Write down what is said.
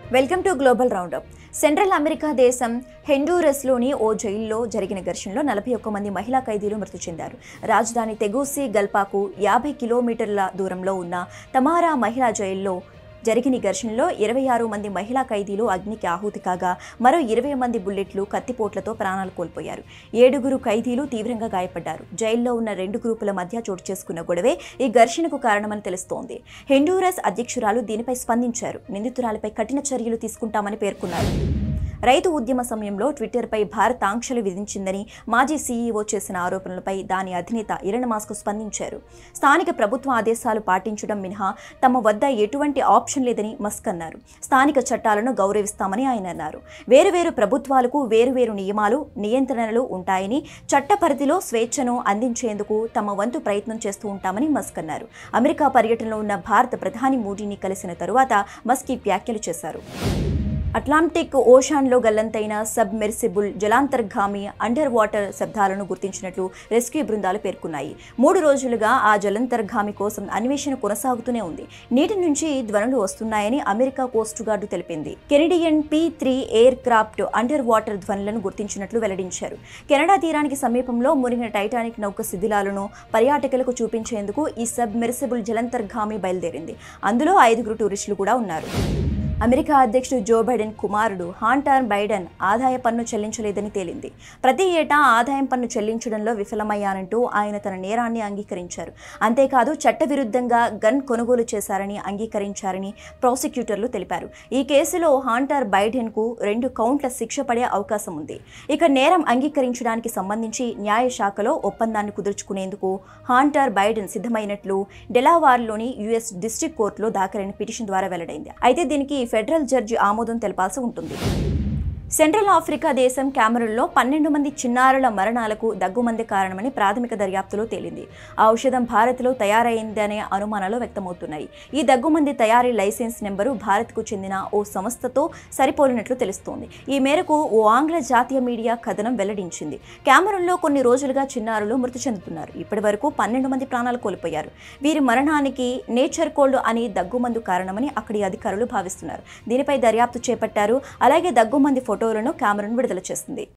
welcome to global roundup central America దేశం హెండూరస్లోని ఓ జైల్లో జరిగిన ఘర్షణలో నలభై ఒక్క మంది మహిళా ఖైదీలు మృతి చెందారు రాజధాని తెగూసి గల్పాకు యాభై కిలోమీటర్ల దూరంలో ఉన్న తమారా మహిళా జైల్లో జరిగిన ఈ ఘర్షణలో ఇరవై ఆరు మంది మహిళా ఖైదీలు అగ్నికి ఆహుతి కాగా మరో ఇరవై మంది బుల్లెట్లు కత్తిపోట్లతో ప్రాణాలు కోల్పోయారు ఏడుగురు ఖైదీలు తీవ్రంగా గాయపడ్డారు జైల్లో ఉన్న రెండు గ్రూపుల మధ్య చోటు చేసుకున్న గొడవే ఈ ఘర్షణకు కారణమని తెలుస్తోంది హెండూరస్ అధ్యక్షురాలు దీనిపై స్పందించారు నిందితురాలపై కఠిన చర్యలు తీసుకుంటామని పేర్కొన్నారు రైతు ఉద్యమ సమయంలో ట్విట్టర్పై భారత్ ఆంక్షలు విధించిందని మాజీ సీఈఓ చేసిన ఆరోపణలపై దాని అధినేత ఇరణ్ మాస్క్ స్పందించారు స్థానిక ప్రభుత్వ ఆదేశాలు పాటించడం మినహా తమ వద్ద ఎటువంటి ఆప్షన్ లేదని మస్క్ అన్నారు స్థానిక చట్టాలను గౌరవిస్తామని ఆయన అన్నారు వేరువేరు ప్రభుత్వాలకు వేరువేరు నియమాలు నియంత్రణలు ఉంటాయని చట్ట పరిధిలో స్వేచ్ఛను అందించేందుకు తమ వంతు ప్రయత్నం చేస్తూ ఉంటామని మస్క్ అన్నారు అమెరికా పర్యటనలో ఉన్న భారత ప్రధాని మోడీని కలిసిన తరువాత మస్క్ ఈ వ్యాఖ్యలు చేశారు అట్లాంటిక్ ఓషాన్లో గల్లంతైన సబ్మెర్సిబుల్ జలాంతర్గామి అండర్ వాటర్ శబ్దాలను గుర్తించినట్లు రెస్క్యూ బృందాలు పేర్కొన్నాయి మూడు రోజులుగా ఆ జలాంతర్గామి కోసం అన్వేషణ కొనసాగుతూనే ఉంది నీటి నుంచి ధ్వనులు వస్తున్నాయని అమెరికా కోస్ట్ గార్డు తెలిపింది Canadian P three aircraft under water ధ్వనులను గుర్తించినట్లు వెల్లడించారు కెనడా తీరానికి సమీపంలో మునిగిన టైటానిక్ నౌక శిథిలాలను పర్యాటకులకు చూపించేందుకు ఈ సబ్మెర్సిబుల్ జలంతర్గామి బయలుదేరింది అందులో ఐదుగురు టూరిస్టులు కూడా ఉన్నారు అమెరికా అధ్యక్షుడు జో బైడెన్ కుమారుడు హాంటర్ బైడెన్ ఆదాయ పన్ను చెల్లించలేదని తేలింది ప్రతి ఏటా ఆదాయం పన్ను చెల్లించడంలో విఫలమయ్యానంటూ ఆయన తన నేరాన్ని అంగీకరించారు అంతేకాదు చట్టవిరుద్ధంగా గన్ కొనుగోలు చేశారని అంగీకరించారని ప్రాసిక్యూటర్లు తెలిపారు ఈ కేసులో హాంటర్ బైడెన్కు రెండు కౌంట్ల శిక్ష పడే అవకాశం ఉంది ఇక నేరం అంగీకరించడానికి సంబంధించి న్యాయశాఖలో ఒప్పందాన్ని కుదుర్చుకునేందుకు హాంటర్ బైడెన్ సిద్ధమైనట్లు డెలావార్లోని యుఎస్ డిస్ట్రిక్ట్ కోర్టులో దాఖలైన పిటిషన్ ద్వారా వెల్లడైంది అయితే దీనికి ఫెడరల్ జడ్జి ఆమోదం తెలపాల్సి ఉంటుంది సెంట్రల్ ఆఫ్రికా దేశం క్యామరూన్లో పన్నెండు మంది చిన్నారుల మరణాలకు దగ్గుమంది కారణమని ప్రాథమిక దర్యాప్తులో తేలింది ఆ ఔషధం భారత్లో తయారైందనే అనుమానాలు వ్యక్తమవుతున్నాయి ఈ దగ్గుమంది తయారీ లైసెన్స్ నెంబరు భారత్కు చెందిన ఓ సంస్థతో సరిపోలినట్లు తెలుస్తోంది ఈ మేరకు ఓ ఆంగ్ల జాతీయ మీడియా కథనం వెల్లడించింది క్యామరూన్లో కొన్ని రోజులుగా చిన్నారులు మృతి చెందుతున్నారు ఇప్పటి వరకు పన్నెండు మంది ప్రాణాలు కోల్పోయారు వీరి మరణానికి నేచర్ కోల్డ్ అని దగ్గుమందు కారణమని అక్కడి అధికారులు భావిస్తున్నారు దీనిపై దర్యాప్తు చేపట్టారు అలాగే దగ్గుమంది ఫోటోలను కెమెరాను విడుదల చేస్తుంది